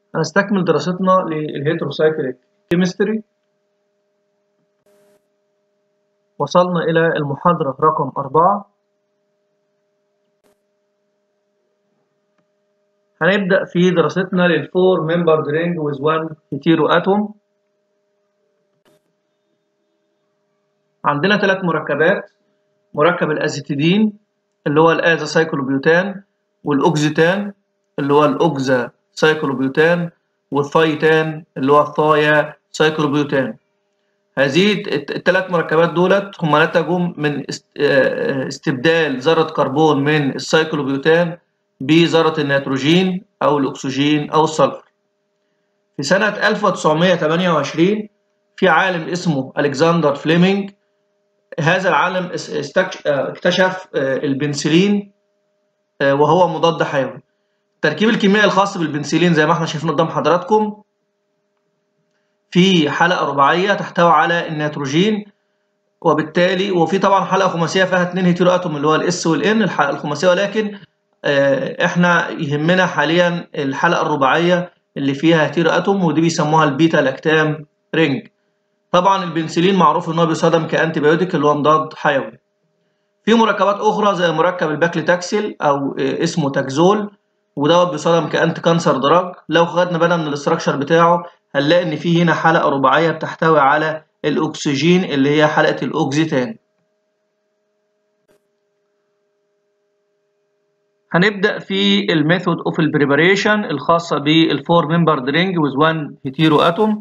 هنستكمل دراستنا للهيتروسايكليك كيمستري وصلنا إلى المحاضرة رقم أربعة هنبدأ في دراستنا للفور ممبرد رينج with one hetero atom عندنا ثلاث مركبات مركب الأزيتيدين اللي هو الآزا سايكلوبيوتان والأوكزيتان اللي هو الأوكزا سايكلوبيوتان والثايتان اللي هو الثايا سايكلوبيوتان هذه الثلاث مركبات دولت هم نتجوا من استبدال ذرة كربون من السايكلوبيوتان بذرة النيتروجين أو الأكسجين أو السلفر في سنة 1928 في عالم اسمه ألكسندر فليمنج هذا العالم اكتشف البنسلين وهو مضاد حيوي التركيب الكيميائي الخاص بالبنسلين زي ما احنا شايفين قدام حضراتكم في حلقة رباعية تحتوي على النيتروجين وبالتالي وفي طبعا حلقة خماسية فيها اتنين هيترو اتوم اللي هو الاس والان الحلقة الخماسية ولكن احنا يهمنا حاليا الحلقة الرباعية اللي فيها هيترو اتوم ودي بيسموها البيتا لاكتام رينج طبعا البنسلين معروف ان هو بيستخدم كانتي بايوتيك اللي هو مضاد حيوي في مركبات اخرى زي مركب الباكليتاكسيل او اسمه تاكزول ودوت بيستخدم كانتي كانسر دراج لو خدنا بالنا من الاستراكشر بتاعه هنلاقي ان في هنا حلقه رباعيه بتحتوي على الاكسجين اللي هي حلقه الاوكزيتان هنبدا في الميثود اوف البريباريشن الخاصه بالفور ممبر رينج with one hetero atom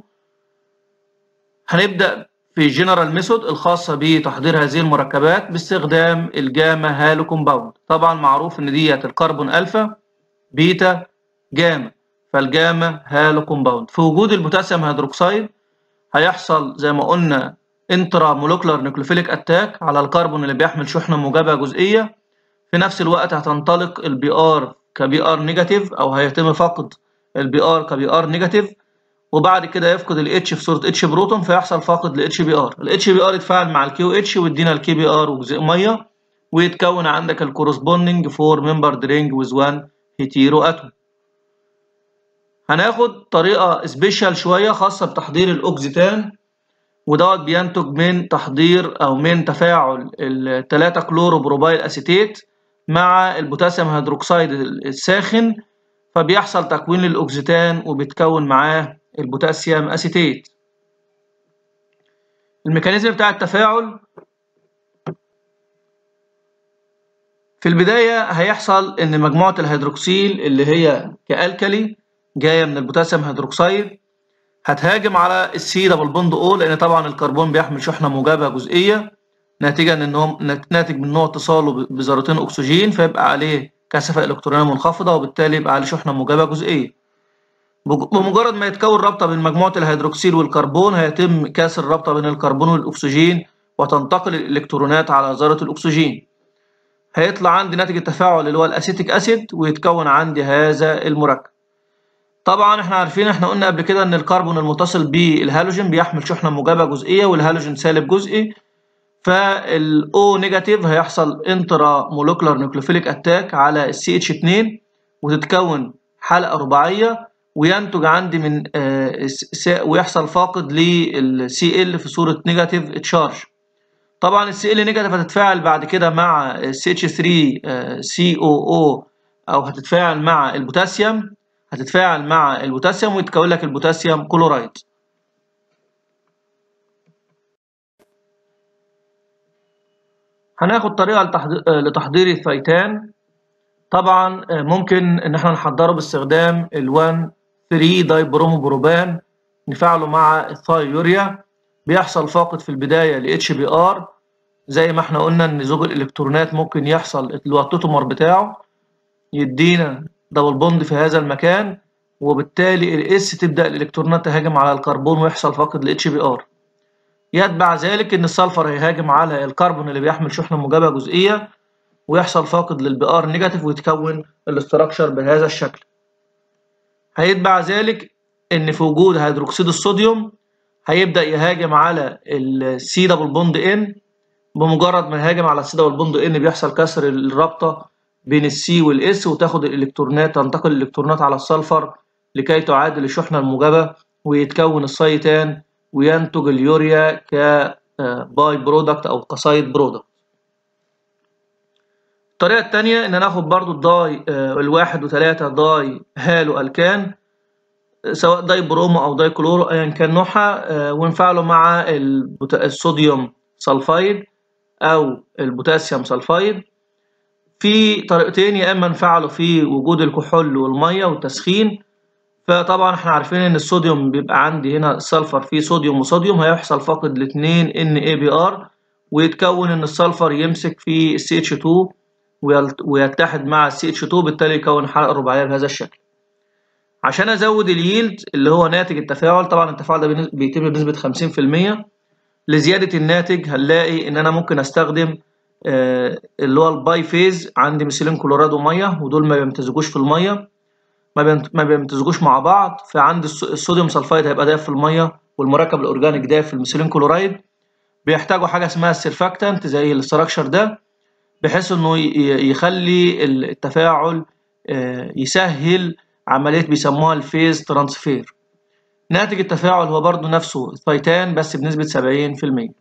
هنبدا في جنرال ميثود الخاصه بتحضير هذه المركبات باستخدام الجاما هالو كومباوند طبعا معروف ان ديت الكربون الفا بيتا جاما فالجاما هالو كومباوند في وجود البوتاسيوم هيدروكسيد هيحصل زي ما قلنا انترا مولكولار نيوكليوفيليك اتاك على الكربون اللي بيحمل شحنه موجبه جزئيه في نفس الوقت هتنطلق البي ار كبي ار نيجاتيف او هيتم فقد البي ار كبي ار نيجاتيف وبعد كده يفقد الاتش في صوره اتش بروتون فيحصل فاقد لاتش بي ار الاتش بي ار يتفاعل مع الكيو اتش ويدينا الكي بي ار وجزء ميه ويتكون عندك الكورسبوندنج فور ممبر رينج ويز 1 هيتيرو اتوم هناخد طريقه سبيشال شويه خاصه بتحضير الاوكزيتان ودوت بينتج من تحضير او من تفاعل الثلاثة كلورو بروبايل اسيتيت مع البوتاسيوم هيدروكسيد الساخن فبيحصل تكوين للاوكزيتان وبيتكون معاه البوتاسيوم اسيتيت الميكانيزم بتاع التفاعل في البداية هيحصل إن مجموعة الهيدروكسيل اللي هي كالكالي جاية من البوتاسيوم هيدروكسيد هتهاجم على السي دبل بوند او لأن طبعا الكربون بيحمل شحنة موجبة جزئية ناتجا ان هو ناتج من نوع اتصاله بذرتين اكسجين فيبقى عليه كثافة الكترونية منخفضة وبالتالي يبقى عليه شحنة موجبة جزئية بمجرد ما يتكون رابطة بين مجموعة الهيدروكسيل والكربون هيتم كسر الرابطة بين الكربون والأكسجين وتنتقل الإلكترونات على ذرة الأكسجين هيطلع عندي ناتج التفاعل اللي هو الأسيتيك أسيد ويتكون عندي هذا المركب طبعا احنا عارفين احنا قلنا قبل كده ان الكربون المتصل بالهالوجين بيحمل شحنة موجبة جزئية والهالوجين سالب جزئي فالاو نيجاتيف هيحصل انترا مولكولار نيوكليوفيليك اتاك على السي اتش 2 وتتكون حلقة رباعية وينتج عندي من ويحصل فاقد للسي ال في صورة نيجاتيف تشارج طبعا السي ال نيجاتيف هتتفاعل بعد كده مع السي اتش 3 سي او او او هتتفاعل مع البوتاسيوم هتتفاعل مع البوتاسيوم ويتكون لك البوتاسيوم كلورايد هناخد طريقة لتحضير الثيتان طبعا ممكن ان احنا نحضره باستخدام ال1 3 داي برومو بروبان نفعله مع الثايوريا بيحصل فاقد في البداية ل اتش بي ار زي ما احنا قلنا ان زوج الالكترونات ممكن يحصل اللي هو التوتومر بتاعه يدينا دبل بوند في هذا المكان وبالتالي الاس تبدأ الالكترونات تهاجم على الكربون ويحصل فاقد ل اتش بي ار يتبع ذلك ان السلفر هيهاجم على الكربون اللي بيحمل شحنة موجبة جزئية ويحصل فاقد للبي ار نيجاتيف ويتكون الاستراكشر بهذا الشكل هيتبع ذلك ان في وجود هيدروكسيد الصوديوم هيبدا يهاجم على السي دبل بوند ان بمجرد ما يهاجم على السي دبل بوند ان بيحصل كسر الرابطه بين السي والاس وتاخد الالكترونات تنتقل الالكترونات على السلفر لكي تعادل الشحنة الموجبة ويتكون السايتان وينتج اليوريا كباي برودكت أو كسايد برودكت الطريقة التانية إن ناخد برضو الداي الواحد وتلاتة داي هالو ألكان سواء داي برومو أو داي كلورو أيا كان نوعها ونفعله مع الصوديوم سلفايد أو البوتاسيوم سلفايد في طريقتين يا اما نفعله في وجود الكحول والميه والتسخين فطبعا احنا عارفين ان الصوديوم بيبقى عندي هنا السلفر فيه صوديوم وصوديوم هيحصل فاقد الاثنين ان اي بي ار ويتكون ان السلفر يمسك في السي اتش 2 ويتحد مع السي اتش 2 بالتالي يكون حلقه رباعيه بهذا الشكل عشان ازود اليلد اللي هو ناتج التفاعل طبعا التفاعل ده بيتم بنسبه 50% لزياده الناتج هنلاقي ان انا ممكن استخدم اللي هو الباي فيز عندي مثيلين كلوراد وميه ودول ما بيمتزجوش في الميه ما بيمتزجوش مع بعض فعندي الصوديوم سلفايد هيبقى دايب في الميه والمركب الاورجانيك دايب في الميثيلين كلورايد بيحتاجوا حاجه اسمها السيرفاكتنت زي الاستراكشر ده بحيث انه يخلي التفاعل يسهل عمليه بيسموها الفيز ترانسفير ناتج التفاعل هو برضو نفسه الثيتان بس بنسبه 70%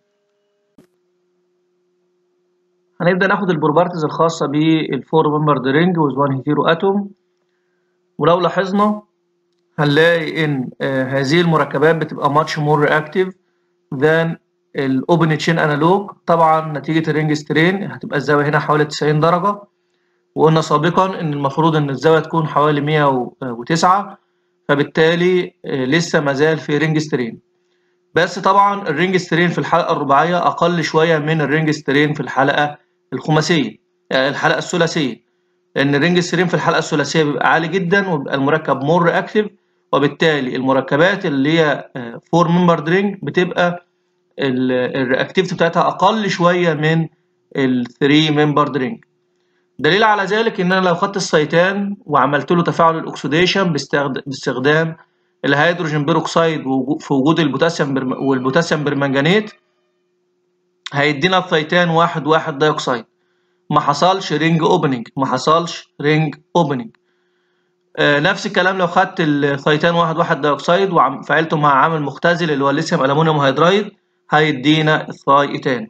هنبدأ ناخد البروبرتيز الخاصة بالفور ممبرد رينج ويز وان هيتيرو اتوم ولو لاحظنا هنلاقي ان آه هذه المركبات بتبقى much more reactive than الاوبن تشين انالوج طبعا نتيجة الرينج سترين هتبقى الزاوية هنا حوالي 90 درجة وقلنا سابقا ان المفروض ان الزاوية تكون حوالي 109 فبالتالي آه لسه مازال في رينج سترين بس طبعا الرينج سترين في الحلقة الرباعية أقل شوية من الرينج سترين في الحلقة الخماسية يعني الحلقة الثلاثية لأن الرينج سترين في الحلقة الثلاثية بيبقى عالي جدا وبيبقى المركب مور رياكتيف وبالتالي المركبات اللي هي فور ممبر رينج بتبقى الرياكتيفيتي بتاعتها أقل شوية من الثري ممبر رينج دليل على ذلك إن أنا لو خدت السيتان وعملت له تفاعل الأكسديشن باستخدام الهيدروجين بيروكسيد في وجود البوتاسيوم بر... والبوتاسيوم برمنجانيت هيدينا الثيتان واحد واحد دايوكسيد ما حصلش رينج اوبننج ما حصلش رينج اوبننج آه نفس الكلام لو خدت الثيتان واحد واحد دايوكسيد وفعلته مع عامل مختزل اللي هو الليثيوم الومنيوم هيدرايد هيدينا الثايتان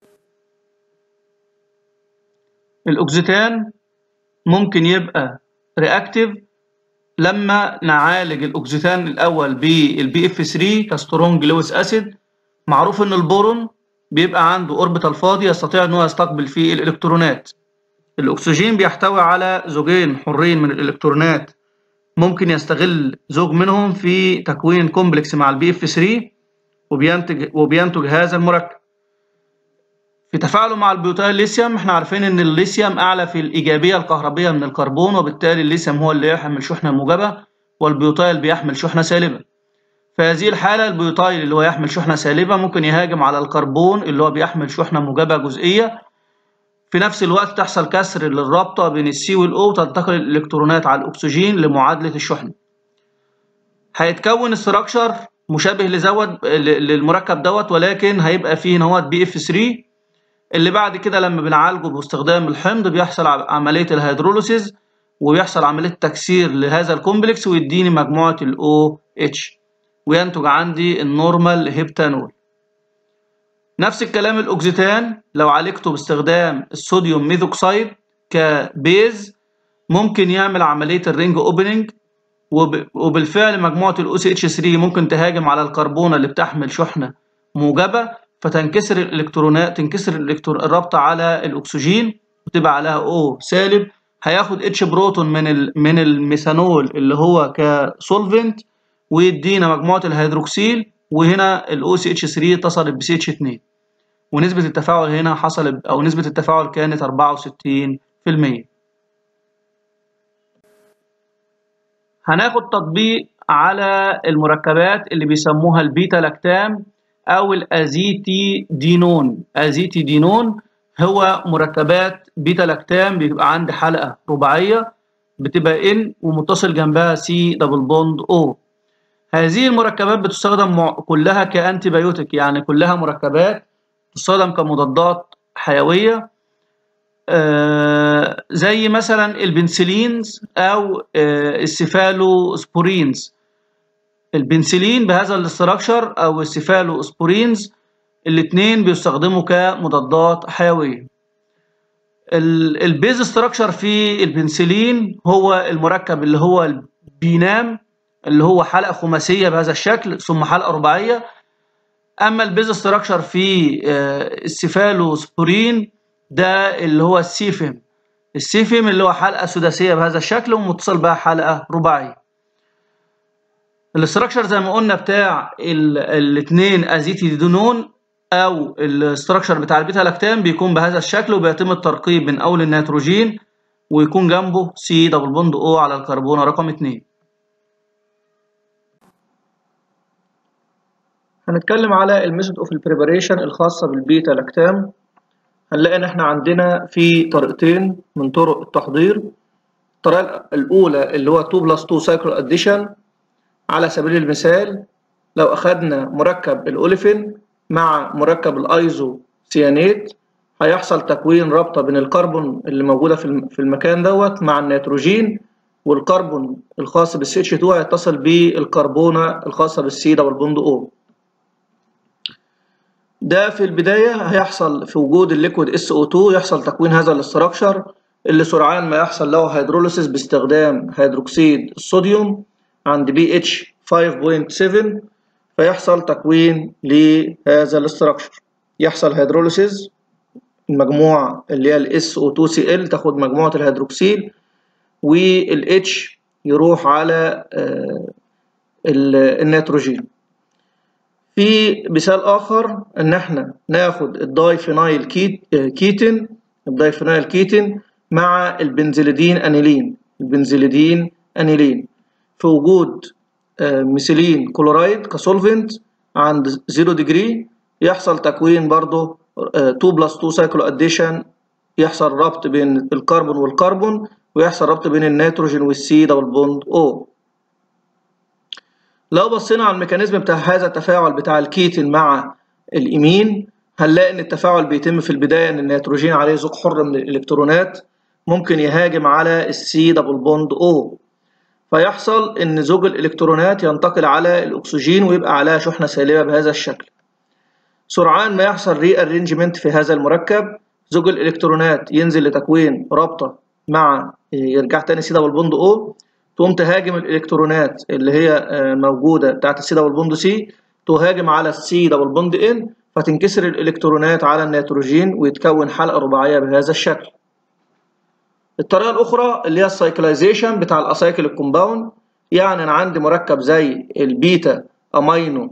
الاكسيتان ممكن يبقى رياكتيف لما نعالج الاكسيتان الاول بالبي اف 3 كسترونج لويس اسيد معروف ان البورون بيبقى عنده اوربيتال فاضي يستطيع ان هو يستقبل فيه الالكترونات الاكسجين بيحتوي على زوجين حرين من الالكترونات ممكن يستغل زوج منهم في تكوين كومبلكس مع البي اف 3 وبينتج وبينتج هذا المركب في تفاعله مع البيوتايل الليثيوم احنا عارفين ان الليثيوم اعلى في الايجابيه الكهربيه من الكربون وبالتالي الليثيوم هو اللي يحمل شحنه موجبه والبيوتايل بيحمل شحنه سالبه في هذه الحاله البيوتايل اللي هو يحمل شحنه سالبه ممكن يهاجم على الكربون اللي هو بيحمل شحنه موجبه جزئيه في نفس الوقت تحصل كسر للرابطه بين السي والاو تنتقل الالكترونات على الاكسجين لمعادله الشحنه هيتكون استراكشر مشابه لزود للمركب دوت ولكن هيبقى فيه نواه بي اف 3 اللي بعد كده لما بنعالجه باستخدام الحمض بيحصل عملية الهيدروليسيز وبيحصل عملية تكسير لهذا الكومبلكس ويديني مجموعة ال OH وينتج عندي النورمال هيبتانول نفس الكلام الأكسيتان لو عالجته باستخدام الصوديوم ميثوكسيد كبيز ممكن يعمل عملية الرينج اوبننج وبالفعل مجموعة ال OCH3 ممكن تهاجم على الكربونة اللي بتحمل شحنة موجبة فتنكسر الالكترونات تنكسر الالكترون الرابطه على الاكسجين وتبقى عليها او سالب هياخد اتش بروتون من ال... من الميثانول اللي هو كسولفنت ويدينا مجموعه الهيدروكسيل وهنا الاو سي اتش 3 اتصلت بسي اتش 2 ونسبه التفاعل هنا حصل او نسبه التفاعل كانت 64% هناخد تطبيق على المركبات اللي بيسموها البيتا لاكتام او الازيتي دينون ازيتي دينون هو مركبات بيتا لاكتام بيبقى عندي حلقه رباعيه بتبقى ان ومتصل جنبها سي دبل بوند او هذه المركبات بتستخدم كلها كانتي بايوتيك يعني كلها مركبات تستخدم كمضادات حيويه آه، زي مثلا البنسلينز او آه، السيفالوسبورينز البنسلين بهذا الاستراكشر او السيفالوسبورينز الاثنين بيستخدموا كمضادات حيويه البيز استراكشر في البنسلين هو المركب اللي هو البينام اللي هو حلقه خماسيه بهذا الشكل ثم حلقه رباعيه اما البيز استراكشر في آه، السيفالوسبورين ده اللي هو السيفم السيفم اللي هو حلقه سداسيه بهذا الشكل ومتصل بها حلقه رباعيه الاستراكشر زي ما قلنا بتاع الاثنين ازيتيدينون او الاستراكشر بتاع البيتا لاكتام بيكون بهذا الشكل وبيتم الترقيب من اول النيتروجين ويكون جنبه سي دبل بوند او على الكربونه رقم 2 هنتكلم على الميثود اوف البريباريشن الخاصه بالبيتا لاكتام هنلاقي ان احنا عندنا في طريقتين من طرق التحضير الطريقه الاولى اللي هو 2 بلس 2 سايكل اديشن على سبيل المثال لو اخذنا مركب الاوليفين مع مركب الايزو سيانيت هيحصل تكوين رابطه بين الكربون اللي موجوده في المكان دوت مع النيتروجين والكربون الخاص بالسي اتش 2 هيتصل بالكربونه الخاصه بالسي دبل بوند او ده في البداية هيحصل في وجود الليكويد SO2 يحصل تكوين هذا الاستراكشر اللي سرعان ما يحصل له هيدروليسيس باستخدام هيدروكسيد الصوديوم عند pH 5.7 فيحصل تكوين لهذا الاستراكشر يحصل هيدروليسيس المجموعة اللي هي ال SO2Cl تاخد مجموعة الهيدروكسيل وال H يروح على النيتروجين في مثال آخر إن إحنا ناخد الدايفينايل كيت كيتين الدايفينايل كيتين مع البنزليدين أنيلين البنزليدين أنيلين في وجود ميثيلين كلورايد كسولفنت عند 0 ديجري يحصل تكوين برضه 2 بلس 2 سايكلو اديشن يحصل ربط بين الكربون والكربون ويحصل ربط بين النيتروجين والسي دبل بوند او لو بصينا على الميكانيزم بتاع هذا التفاعل بتاع الكيتين مع الإيمين هنلاقي إن التفاعل بيتم في البداية إن النيتروجين عليه زوج حر من الإلكترونات ممكن يهاجم على السي دبل بوند أو فيحصل إن زوج الإلكترونات ينتقل على الأكسجين ويبقى عليها شحنة سالبة بهذا الشكل سرعان ما يحصل ري ارينجمنت في هذا المركب زوج الإلكترونات ينزل لتكوين رابطة مع يرجع تاني سي دبل بوند أو تقوم تهاجم الالكترونات اللي هي موجوده بتاعت السي دبل بوند سي تهاجم على السي دبل بوند ان فتنكسر الالكترونات على النيتروجين ويتكون حلقه رباعيه بهذا الشكل الطريقه الاخرى اللي هي السايكلايزيشن بتاع الاسايكل الكومباوند يعني انا عندي مركب زي البيتا امينو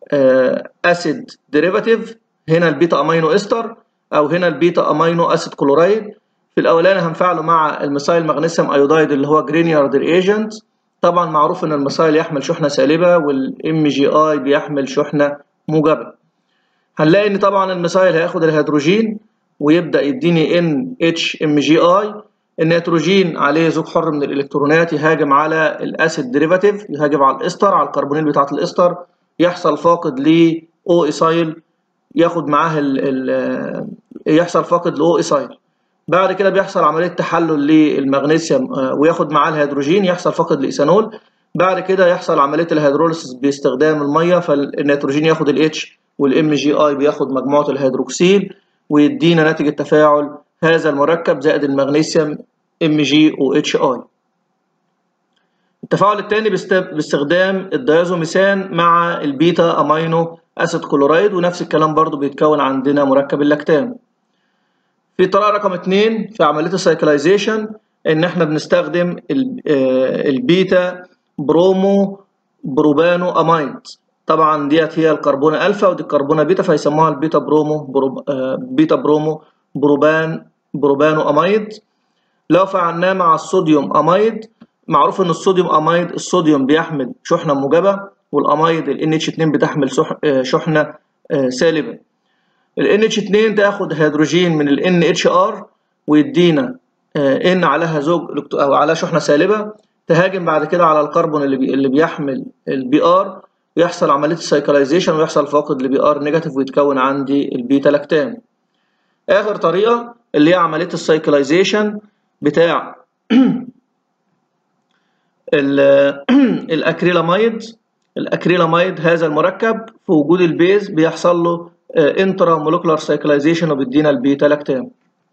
اسيد ديريفاتيف هنا البيتا امينو استر او هنا البيتا امينو اسيد كلورايد في الاولاني هنفعله مع الميثايل مغنيسيوم ايودايد اللي هو جرينيارد ريجنت طبعا معروف ان الميثايل يحمل شحنه سالبه والام جي اي بيحمل شحنه موجبه هنلاقي ان طبعا الميثايل هياخد الهيدروجين ويبدا يديني ان اتش ام جي اي النيتروجين عليه زوج حر من الالكترونات يهاجم على الاسيد ديريفاتيف يهاجم على الاستر على الكربونيل بتاعه الاستر يحصل فاقد ل او ايسايل ياخد معاه ال ال يحصل فاقد لاو ايسايل بعد كده بيحصل عمليه تحلل للمغنيسيوم وياخد معاه الهيدروجين يحصل فقد الايثانول بعد كده يحصل عمليه الهيدروليسيس باستخدام الميه فالنيتروجين ياخد الاتش والام جي اي بياخد مجموعه الهيدروكسيل ويدينا ناتج التفاعل هذا المركب زائد المغنيسيوم ام جي او اتش اي التفاعل الثاني باستخدام الديازوميثان مع البيتا امينو اسيد كلورايد ونفس الكلام برضو بيتكون عندنا مركب اللاكتام في طريقه رقم اتنين في عمليه السايكلايزيشن ان احنا بنستخدم البيتا برومو بروبانو امايد طبعا ديت هي الكربونه الفا ودي الكربونه بيتا فيسموها البيتا برومو بروب بيتا برومو بروبان بروبانو امايد لو فعلناه مع الصوديوم امايد معروف ان الصوديوم امايد الصوديوم بيحمل شحنه موجبه والامايد ال NH2 بتحمل شحنه سالبه ال NH2 تاخد هيدروجين من ال NHR ويدينا N عليها زوج او عليها شحنه سالبه تهاجم بعد كده على الكربون اللي بي اللي بيحمل البي ار ويحصل عمليه السايكلايزيشن ويحصل فاقد لبي ار نيجاتيف ويتكون عندي البيتا لاكتام اخر طريقه اللي هي عمليه السايكلايزيشن بتاع الاكريلاميد الاكريلاميد هذا المركب في وجود البيز بيحصل له انترا مولكولار سايكلايزيشن وبيدينا البيتا لاكتام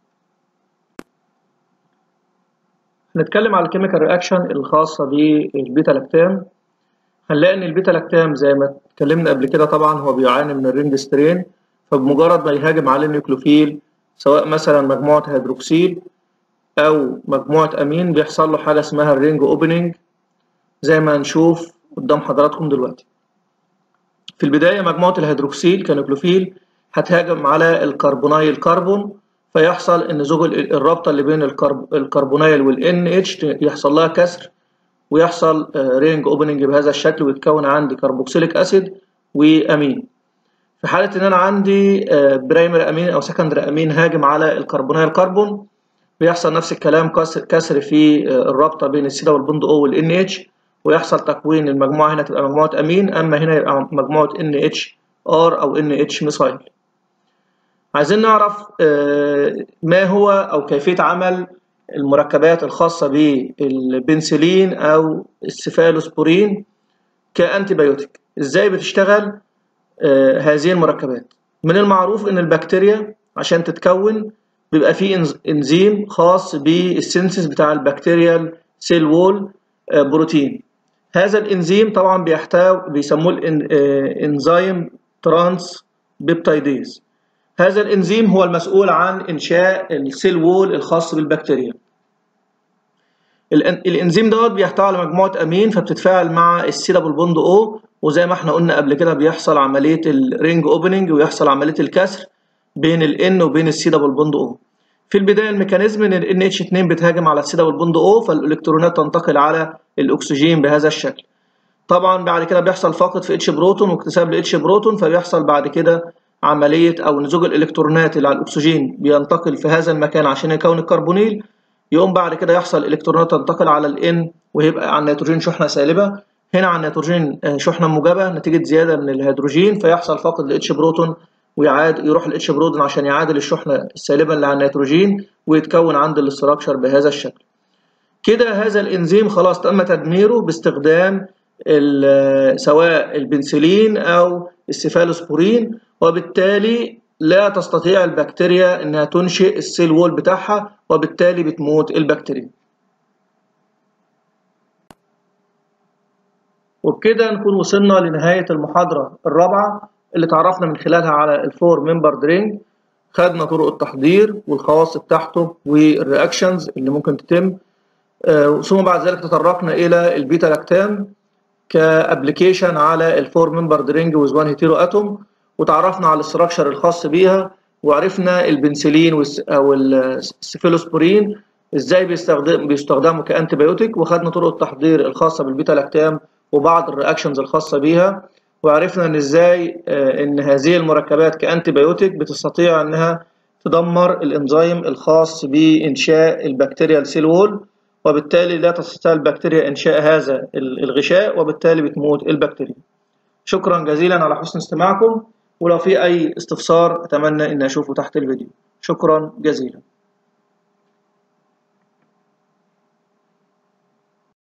هنتكلم على الكيميكال رياكشن الخاصه بالبيتا لاكتام هنلاقي ان البيتا لاكتام زي ما اتكلمنا قبل كده طبعا هو بيعاني من الرينج سترين فبمجرد ما يهاجم عليه النيوكلوفيل سواء مثلا مجموعه هيدروكسيل او مجموعه امين بيحصل له حاجه اسمها الرينج اوبننج زي ما هنشوف قدام حضراتكم دلوقتي في البدايه مجموعه الهيدروكسيل كنيوكلوفيل هتهاجم على الكربونايل كربون فيحصل ان زوج الرابطه اللي بين الكرب الكربونايل والان اتش يحصل لها كسر ويحصل رينج اوبننج بهذا الشكل ويتكون عندي كربوكسيليك اسيد وامين في حاله ان انا عندي برايمري امين او سكندري امين هاجم على الكربونايل كربون بيحصل نفس الكلام كسر في الرابطه بين السيدا والبوند او والان اتش ويحصل تكوين المجموعه هنا تبقى مجموعه امين اما هنا يبقى مجموعه ان اتش ار او ان اتش ميثايل عايزين نعرف ما هو او كيفيه عمل المركبات الخاصه بالبنسلين او السيفالوسبورين كانتي بايوتيك ازاي بتشتغل هذه المركبات من المعروف ان البكتيريا عشان تتكون بيبقى فيه انزيم خاص بالسينسيس بتاع البكتيريال سيل وول بروتين هذا الانزيم طبعا بيحتوي بيسموه الانزيم ترانس بيبتايديز هذا الانزيم هو المسؤول عن انشاء السيل وول الخاص بالبكتيريا الانزيم دوت بيحتوي على مجموعه امين فبتتفاعل مع السيلابل بوند او وزي ما احنا قلنا قبل كده بيحصل عمليه الرينج اوبننج ويحصل عمليه الكسر بين الان وبين السيلابل بوند او في البدايه الميكانيزم ان ال اتش 2 بتهاجم على السيلابل بوند او فالالكترونات تنتقل على الاكسجين بهذا الشكل طبعا بعد كده بيحصل فاقد في اتش بروتون واكتساب لاتش بروتون فبيحصل بعد كده عمليه او نزوج الالكترونات اللي على الاكسجين بينتقل في هذا المكان عشان يكون الكربونيل يقوم بعد كده يحصل الكترونات تنتقل على الان ويبقى على النيتروجين شحنه سالبه هنا على النيتروجين شحنه موجبه نتيجه زياده من الهيدروجين فيحصل فاقد لاتش بروتون ويعاد يروح الاتش بروتون عشان يعادل الشحنه السالبه اللي على النيتروجين ويتكون عند الاستراكشر بهذا الشكل كده هذا الانزيم خلاص تم تدميره باستخدام سواء البنسلين او السيفالوسبورين وبالتالي لا تستطيع البكتيريا انها تنشئ السيل وول بتاعها وبالتالي بتموت البكتيريا وبكده نكون وصلنا لنهاية المحاضرة الرابعة اللي تعرفنا من خلالها على الفور ممبر درينج خدنا طرق التحضير والخواص بتاعته والرياكشنز اللي ممكن تتم ثم بعد ذلك تطرقنا الى البيتا لاكتام كابليكيشن على الفور ممبر درينج ويز وان هيتيرو اتوم وتعرفنا على الاستراكشر الخاص بيها وعرفنا البنسلين او السيفيلوسبورين ازاي بيستخدم بيستخدموا كانتي بايوتيك وخدنا طرق التحضير الخاصه بالبيتا لاكتام وبعض الرياكشنز الخاصه بيها وعرفنا ان ازاي ان هذه المركبات كانتي بايوتيك بتستطيع انها تدمر الانزيم الخاص بانشاء البكتيريال سيل وول وبالتالي لا تستطيع البكتيريا انشاء هذا الغشاء وبالتالي بتموت البكتيريا شكرا جزيلا على حسن استماعكم ولو في اي استفسار اتمنى ان اشوفه تحت الفيديو شكرا جزيلا